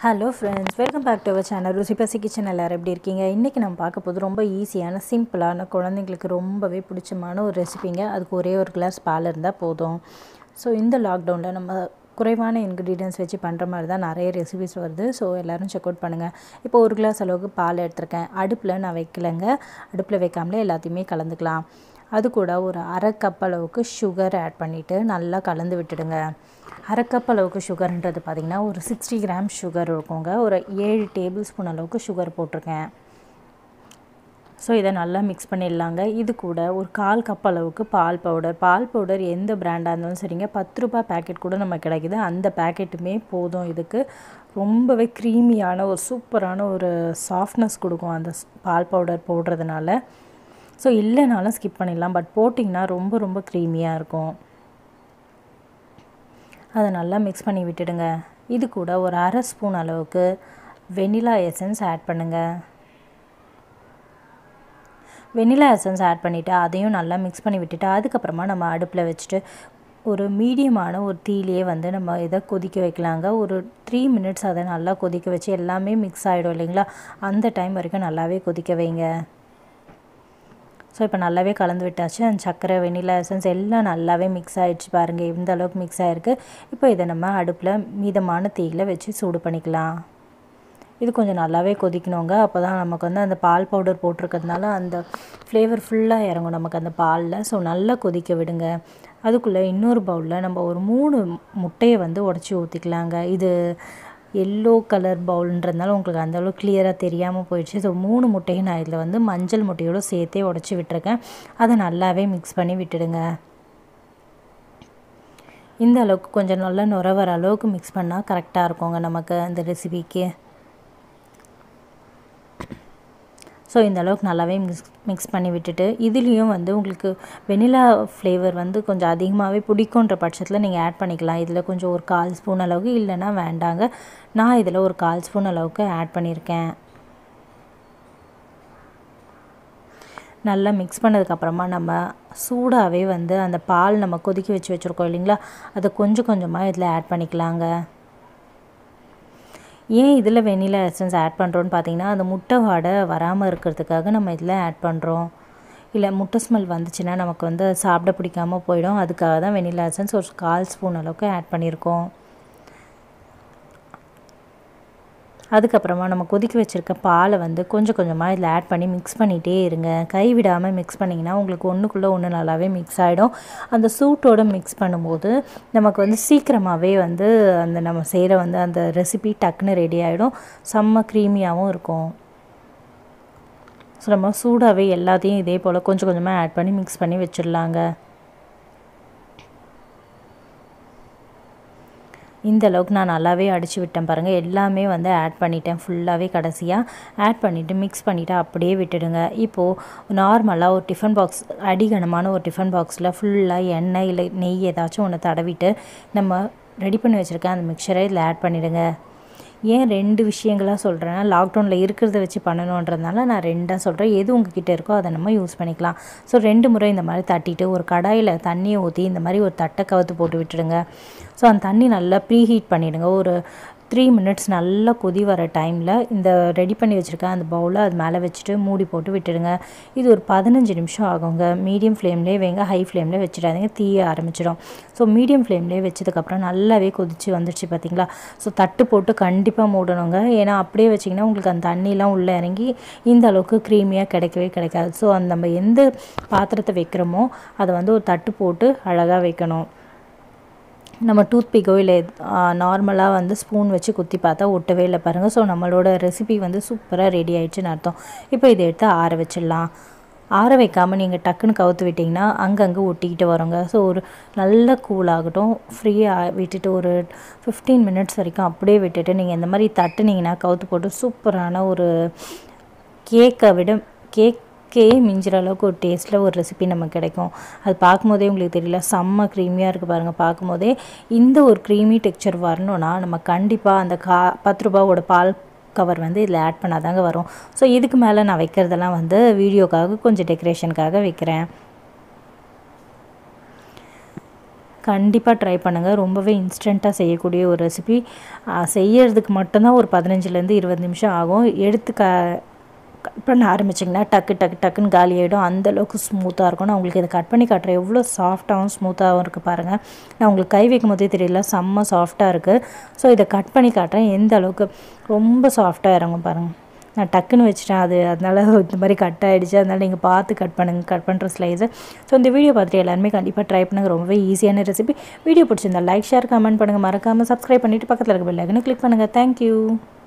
hello friends welcome back to our channel Rusipasi kitchen எல்லோரும் எப்படி இருக்கீங்க இன்றைக்கி நம்ம பார்க்க போது ரொம்ப ஈஸியான சிம்பிளான குழந்தைங்களுக்கு ரொம்பவே பிடிச்சமான ஒரு ரெசிபிங்க அதுக்கு ஒரே ஒரு கிளாஸ் பால் இருந்தால் போதும் ஸோ இந்த லாக்டவுனில் நம்ம குறைவான இன்க்ரீடியன்ஸ் வச்சு பண்ணுற மாதிரி தான் நிறைய ரெசிபிஸ் வருது ஸோ எல்லோரும் செக் அவுட் பண்ணுங்கள் இப்போ ஒரு கிளாஸ் அளவுக்கு பால் எடுத்திருக்கேன் அடுப்பில் நான் வைக்கலைங்க அடுப்பில் வைக்காமலே எல்லாத்தையுமே கலந்துக்கலாம் அது கூட ஒரு அரை கப் அளவுக்கு சுகர் ஆட் பண்ணிவிட்டு நல்லா கலந்து விட்டுடுங்க அரை கப் அளவுக்கு சுகர்ன்றது பார்த்திங்கன்னா ஒரு சிக்ஸ்டி கிராம் சுகர் இருக்குங்க ஒரு ஏழு டேபிள் ஸ்பூன் அளவுக்கு சுகர் போட்டிருக்கேன் ஸோ இதை நல்லா மிக்ஸ் பண்ணிடலாங்க இது கூட ஒரு கால் கப் அளவுக்கு பால் பவுடர் பால் பவுடர் எந்த பிராண்டாக இருந்தாலும் சரிங்க பத்து ரூபாய் பேக்கெட் கூட நம்ம கிடைக்குது அந்த பேக்கெட்டுமே போதும் இதுக்கு ரொம்பவே க்ரீமியான ஒரு சூப்பரான ஒரு சாஃப்ட்னஸ் கொடுக்கும் அந்த பால் பவுடர் போடுறதுனால ஸோ இல்லைனாலும் ஸ்கிப் பண்ணிடலாம் பட் போட்டிங்கன்னா ரொம்ப ரொம்ப க்ரீமியாக இருக்கும் அதை நல்லா மிக்ஸ் பண்ணி விட்டுடுங்க இது கூட ஒரு அரை ஸ்பூன் அளவுக்கு வெனிலா எசன்ஸ் ஆட் பண்ணுங்கள் வெனிலா எசன்ஸ் ஆட் பண்ணிவிட்டு அதையும் நல்லா மிக்ஸ் பண்ணி விட்டுட்டு அதுக்கப்புறமா நம்ம அடுப்பில் வச்சுட்டு ஒரு மீடியமான ஒரு தீலையே வந்து நம்ம இதை கொதிக்க வைக்கலாங்க ஒரு த்ரீ மினிட்ஸ் அதை நல்லா கொதிக்க வச்சு எல்லாமே மிக்ஸ் ஆகிடும் இல்லைங்களா அந்த டைம் வரைக்கும் நல்லாவே கொதிக்க வைங்க ஸோ இப்போ நல்லாவே கலந்து விட்டாச்சு அந்த சர்க்கரை வெனிலா எசன்ஸ் எல்லாம் நல்லாவே மிக்ஸ் ஆகிடுச்சு பாருங்கள் இந்த அளவுக்கு மிக்ஸ் ஆகிருக்கு இப்போ இதை நம்ம அடுப்பில் மீதமான தீயில் வச்சு சூடு பண்ணிக்கலாம் இது கொஞ்சம் நல்லாவே கொதிக்கணுங்க அப்போ தான் நமக்கு வந்து அந்த பால் பவுடர் போட்டிருக்கிறதுனால அந்த ஃப்ளேவர் ஃபுல்லாக இறங்கும் நமக்கு அந்த பாலில் ஸோ நல்லா கொதிக்க விடுங்க அதுக்குள்ளே இன்னொரு பவுலில் நம்ம ஒரு மூணு முட்டையை வந்து உடச்சி ஊற்றிக்கலாங்க இது எல்லோ கலர் பவுல்ன்றதுனால உங்களுக்கு அந்தளவு கிளியராக தெரியாமல் போயிடுச்சு ஸோ மூணு முட்டையும் நான் இதில் வந்து மஞ்சள் முட்டையோடு சேர்த்தே உடச்சி விட்டுருக்கேன் அதை நல்லாவே மிக்ஸ் பண்ணி விட்டுடுங்க இந்த அளவுக்கு கொஞ்சம் நல்லா நுர வர அளவுக்கு மிக்ஸ் பண்ணால் கரெக்டாக இருக்குங்க நமக்கு அந்த ரெசிபிக்கு ஸோ இந்த அளவுக்கு நல்லாவே மிக்ஸ் மிக்ஸ் பண்ணி விட்டுட்டு இதுலேயும் வந்து உங்களுக்கு வெனிலா ஃப்ளேவர் வந்து கொஞ்சம் அதிகமாகவே பிடிக்குன்ற பட்சத்தில் நீங்கள் ஆட் பண்ணிக்கலாம் இதில் கொஞ்சம் ஒரு கால் ஸ்பூன் அளவுக்கு இல்லைன்னா வேண்டாங்க நான் இதில் ஒரு கால் ஸ்பூன் அளவுக்கு ஆட் பண்ணியிருக்கேன் நல்லா மிக்ஸ் பண்ணதுக்கப்புறமா நம்ம சூடாகவே வந்து அந்த பால் நம்ம கொதிக்க வச்சு வச்சுருக்கோம் இல்லைங்களா அதை கொஞ்சம் கொஞ்சமாக இதில் ஆட் பண்ணிக்கலாங்க ஏன் இதில் வெனிலா எசன்ஸ் ஆட் பண்ணுறோன்னு பார்த்தீங்கன்னா அந்த முட்டை வாடை வராமல் இருக்கிறதுக்காக நம்ம இதில் ஆட் பண்ணுறோம் இல்லை முட்டை ஸ்மெல் வந்துச்சுன்னா நமக்கு வந்து சாப்பிட பிடிக்காமல் போயிடும் அதுக்காக தான் வெனிலா எசன்ஸ் ஒரு கால் ஸ்பூன் அளவுக்கு ஆட் பண்ணியிருக்கோம் அதுக்கப்புறமா நம்ம கொதிக்க வச்சுருக்க பாலை வந்து கொஞ்சம் கொஞ்சமாக இதில் ஆட் பண்ணி மிக்ஸ் பண்ணிகிட்டே இருங்க கை விடாமல் மிக்ஸ் பண்ணிங்கன்னா உங்களுக்கு ஒன்றுக்குள்ளே ஒன்று நல்லாவே மிக்ஸ் ஆகிடும் அந்த சூட்டோடு மிக்ஸ் பண்ணும்போது நமக்கு வந்து சீக்கிரமாகவே வந்து அந்த நம்ம செய்கிற வந்து அந்த ரெசிபி டக்குன்னு ரெடி ஆகிடும் செம்ம க்ரீமியாகவும் இருக்கும் ஸோ நம்ம சூடாகவே எல்லாத்தையும் இதே போல் கொஞ்சம் கொஞ்சமாக ஆட் பண்ணி மிக்ஸ் பண்ணி வச்சிடலாங்க இந்த அளவுக்கு நான் நல்லாவே அடித்து விட்டேன் பாருங்கள் எல்லாமே வந்து ஆட் பண்ணிட்டேன் ஃபுல்லாகவே கடைசியாக ஆட் பண்ணிவிட்டு மிக்ஸ் பண்ணிவிட்டு அப்படியே விட்டுடுங்க இப்போது நார்மலாக ஒரு டிஃபன் பாக்ஸ் அடிகனமான ஒரு டிஃபன் பாக்ஸில் ஃபுல்லாக எண்ணெய் இல்லை நெய் ஏதாச்சும் ஒன்று தடவிட்டு நம்ம ரெடி பண்ணி வச்சுருக்க அந்த மிக்சரை இதில் ஆட் பண்ணிவிடுங்க ஏன் ரெண்டு விஷயங்களாக சொல்கிறேன்னா லாக்டவுனில் இருக்கிறத வச்சு பண்ணணுன்றதுனால நான் ரெண்டாக சொல்கிறேன் எது உங்ககிட்ட இருக்கோ அதை நம்ம யூஸ் பண்ணிக்கலாம் ஸோ ரெண்டு முறை இந்த மாதிரி தட்டிட்டு ஒரு கடாயில் தண்ணியை ஊற்றி இந்த மாதிரி ஒரு தட்டை கவுத்து போட்டு விட்டுடுங்க ஸோ அந்த தண்ணி நல்லா ப்ரீ ஹீட் பண்ணிவிடுங்க ஒரு த்ரீ மினிட்ஸ் நல்லா கொதி வர டைமில் இந்த ரெடி பண்ணி வச்சுருக்க அந்த பவுலை அது மேலே வச்சுட்டு மூடி போட்டு விட்டுடுங்க இது ஒரு பதினஞ்சு நிமிஷம் ஆகுங்க மீடியம் ஃப்ளேம்லேயே வைங்க ஹை ஃப்ளேம்லேயே வச்சிடாதீங்க தீய ஆரம்பிச்சிடும் ஸோ மீடியம் ஃப்ளேம்லேயே வச்சதுக்கப்புறம் நல்லாவே கொதிச்சு வந்துடுச்சு பார்த்தீங்களா ஸோ தட்டு போட்டு கண்டிப்பாக மூடணுங்க ஏன்னா அப்படியே வச்சிங்கன்னா உங்களுக்கு அந்த தண்ணிலாம் உள்ளே இறங்கி இந்த அளவுக்கு க்ரீமியாக கிடைக்கவே கிடைக்காது ஸோ அந்த நம்ம எந்த பாத்திரத்தை வைக்கிறோமோ அதை வந்து ஒரு தட்டு போட்டு அழகாக வைக்கணும் நம்ம டூத் பிக்கோ இல்லை நார்மலாக வந்து ஸ்பூன் வச்சு குத்தி பார்த்தா ஒட்டவே இல்லை பாருங்கள் ஸோ நம்மளோட ரெசிபி வந்து சூப்பராக ரெடி ஆயிடுச்சுன்னு அர்த்தம் இப்போ இதை எடுத்து ஆற வச்சிடலாம் ஆற வைக்காமல் நீங்கள் டக்குன்னு கவுத்து விட்டிங்கன்னா அங்கங்கே ஒட்டிக்கிட்டு வருங்க ஸோ ஒரு நல்ல கூல் ஆகட்டும் ஃப்ரீயாக விட்டுட்டு ஒரு ஃபிஃப்டீன் மினிட்ஸ் வரைக்கும் அப்படியே விட்டுட்டு நீங்கள் இந்த மாதிரி தட்டுனீங்கன்னா கவுத்து போட்டு சூப்பரான ஒரு கேக்கை விட கேக் கேக்கே மிஞ்சிற அளவுக்கு ஒரு டேஸ்ட்டில் ஒரு ரெசிபி நமக்கு கிடைக்கும் அது பார்க்கும்போதே உங்களுக்கு தெரியல செம்ம க்ரீமியாக இருக்குது பாருங்கள் பார்க்கும்போதே இந்த ஒரு க்ரீமி டெக்ஸ்சர் வரணும்னா நம்ம கண்டிப்பாக அந்த கா பத்து ரூபாவோட பால் கவர் வந்து இதில் ஆட் பண்ணாதாங்க வரும் ஸோ இதுக்கு மேலே நான் வைக்கிறதெல்லாம் வந்து வீடியோக்காக கொஞ்சம் டெக்கரேஷனுக்காக வைக்கிறேன் கண்டிப்பாக ட்ரை பண்ணுங்கள் ரொம்பவே இன்ஸ்டண்ட்டாக செய்யக்கூடிய ஒரு ரெசிபி செய்யறதுக்கு மட்டும்தான் ஒரு பதினஞ்சுலேருந்து இருபது நிமிஷம் ஆகும் எடுத்து க கட் பண்ண ஆரம்பிச்சிங்கன்னா டக்கு டக்கு டக்குன்னு காலி ஆகிடும் அந்தளவுக்கு ஸ்மூத்தாக இருக்கும் நான் உங்களுக்கு இதை கட் பண்ணி காட்டுறேன் எவ்வளோ சாஃப்டாகவும் ஸ்மூத்தாகவும் இருக்குது பாருங்கள் நான் உங்களுக்கு கை வைக்கும் போதே தெரியல செம்ம சாஃப்டாக இருக்குது ஸோ இதை கட் பண்ணி காட்டுறேன் எந்த அளவுக்கு ரொம்ப சாஃப்டாக இறங்கும் பாருங்கள் நான் டக்குன்னு வச்சிட்டேன் அது அதனால இந்த மாதிரி கட் ஆகிடுச்சு அதனால் நீங்கள் பார்த்து கட் பண்ணுங்கள் கட் பண்ணுற ஸ்லைஸை ஸோ இந்த வீடியோ பார்த்துட்டு எல்லாருமே கண்டிப்பாக ட்ரை பண்ணுங்கள் ரொம்பவே ஈஸியான ரெசிபி வீடியோ பிடிச்சிருந்தா லைக் ஷேர் கமெண்ட் பண்ணுங்கள் மறக்காமல் சப்ஸ்கிரைப் பண்ணிவிட்டு பக்கத்தில் இருக்க பெல் ஐக்கனை கிளிக் பண்ணுங்கள் தேங்க்யூ